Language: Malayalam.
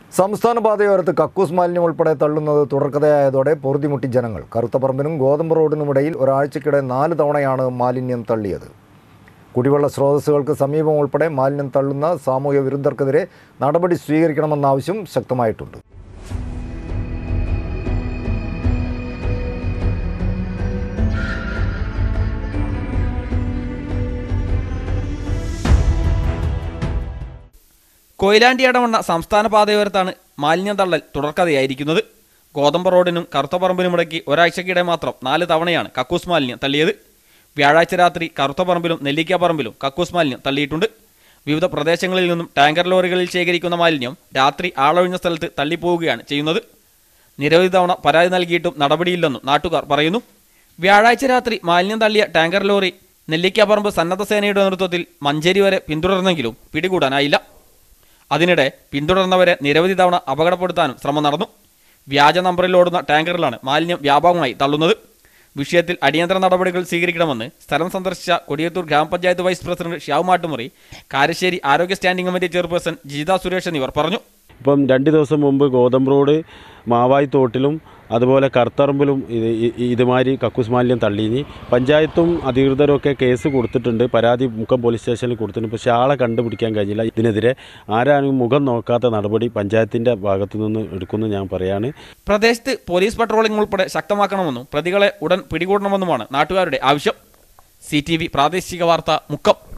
സംസ്ഥാന പാതയോരത്ത് കക്കൂസ് മാലിന്യം ഉൾപ്പെടെ തള്ളുന്നത് തുടർക്കഥയായതോടെ പൊറുതിമുട്ടി ജനങ്ങൾ കറുത്തപ്പറമ്പിനും ഗോതമ്പ് റോഡിനുമിടയിൽ ഒരാഴ്ചക്കിടെ നാല് തവണയാണ് മാലിന്യം തള്ളിയത് കുടിവെള്ള സ്രോതസ്സുകൾക്ക് സമീപം ഉൾപ്പെടെ മാലിന്യം തള്ളുന്ന സാമൂഹ്യ വിരുദ്ധർക്കെതിരെ നടപടി സ്വീകരിക്കണമെന്ന ആവശ്യം ശക്തമായിട്ടുണ്ട് കൊയിലാണ്ടി അടവണ്ണ സംസ്ഥാന പാതയോരത്താണ് മാലിന്യം തള്ളൽ തുടർക്കഥയായിരിക്കുന്നത് ഗോതമ്പ് റോഡിനും കറുത്തപ്പറമ്പിനുമിടയ്ക്ക് ഒരാഴ്ചക്കിടെ മാത്രം നാല് തവണയാണ് കക്കൂസ് മാലിന്യം തള്ളിയത് വ്യാഴാഴ്ച രാത്രി കറുത്തപ്പറമ്പിലും നെല്ലിക്കാപ്പറമ്പിലും കക്കൂസ് മാലിന്യം തള്ളിയിട്ടുണ്ട് വിവിധ പ്രദേശങ്ങളിൽ നിന്നും ടാങ്കർ ലോറികളിൽ ശേഖരിക്കുന്ന മാലിന്യം രാത്രി ആളൊഴിഞ്ഞ സ്ഥലത്ത് തള്ളിപ്പോവുകയാണ് ചെയ്യുന്നത് നിരവധി തവണ പരാതി നൽകിയിട്ടും നടപടിയില്ലെന്നും നാട്ടുകാർ പറയുന്നു വ്യാഴാഴ്ച രാത്രി മാലിന്യം തള്ളിയ ടാങ്കർ ലോറി നെല്ലിക്കാപ്പറമ്പ് സന്നദ്ധ സേനയുടെ നേതൃത്വത്തിൽ മഞ്ചേരി വരെ പിന്തുടർന്നെങ്കിലും പിടികൂടാനായില്ല അതിനിടെ പിന്തുടർന്നവരെ നിരവധി തവണ അപകടപ്പെടുത്താനും ശ്രമം നടന്നു വ്യാജ നമ്പറിൽ ഓടുന്ന ടാങ്കറിലാണ് മാലിന്യം വ്യാപകമായി തള്ളുന്നത് വിഷയത്തിൽ അടിയന്തര നടപടികൾ സ്വീകരിക്കണമെന്ന് സ്ഥലം സന്ദർശിച്ച കൊടിയത്തൂർ ഗ്രാമപഞ്ചായത്ത് വൈസ് പ്രസിഡന്റ് ഷ്യാവ് മാട്ടുമുറി കാരശ്ശേരി ആരോഗ്യ standing committee chairperson Jitha Suresh എന്നിവർ പറഞ്ഞു ഇപ്പം രണ്ട് ദിവസം മുമ്പ് ഗോതമ്പ് റോഡ് മാവായി തോട്ടിലും അതുപോലെ കർത്തറമ്പിലും ഇത് ഇ- ഇതുമാതിരി കക്കൂസ് മാലിന്യം തള്ളീനി പഞ്ചായത്തും അധികൃതരൊക്കെ കേസ് കൊടുത്തിട്ടുണ്ട് പരാതി മുക്കം പോലീസ് സ്റ്റേഷനിൽ കൊടുത്തിട്ടുണ്ട് പക്ഷേ ആളെ കണ്ടുപിടിക്കാൻ കഴിഞ്ഞില്ല ഇതിനെതിരെ ആരാനും മുഖം നോക്കാത്ത നടപടി പഞ്ചായത്തിൻ്റെ ഭാഗത്തു നിന്ന് എടുക്കുമെന്ന് ഞാൻ പറയാണ് പ്രദേശത്ത് പോലീസ് പട്രോളിംഗ് ഉൾപ്പെടെ ശക്തമാക്കണമെന്നും പ്രതികളെ ഉടൻ പിടികൂടണമെന്നുമാണ് നാട്ടുകാരുടെ ആവശ്യം സി പ്രാദേശിക വാർത്ത മുക്കം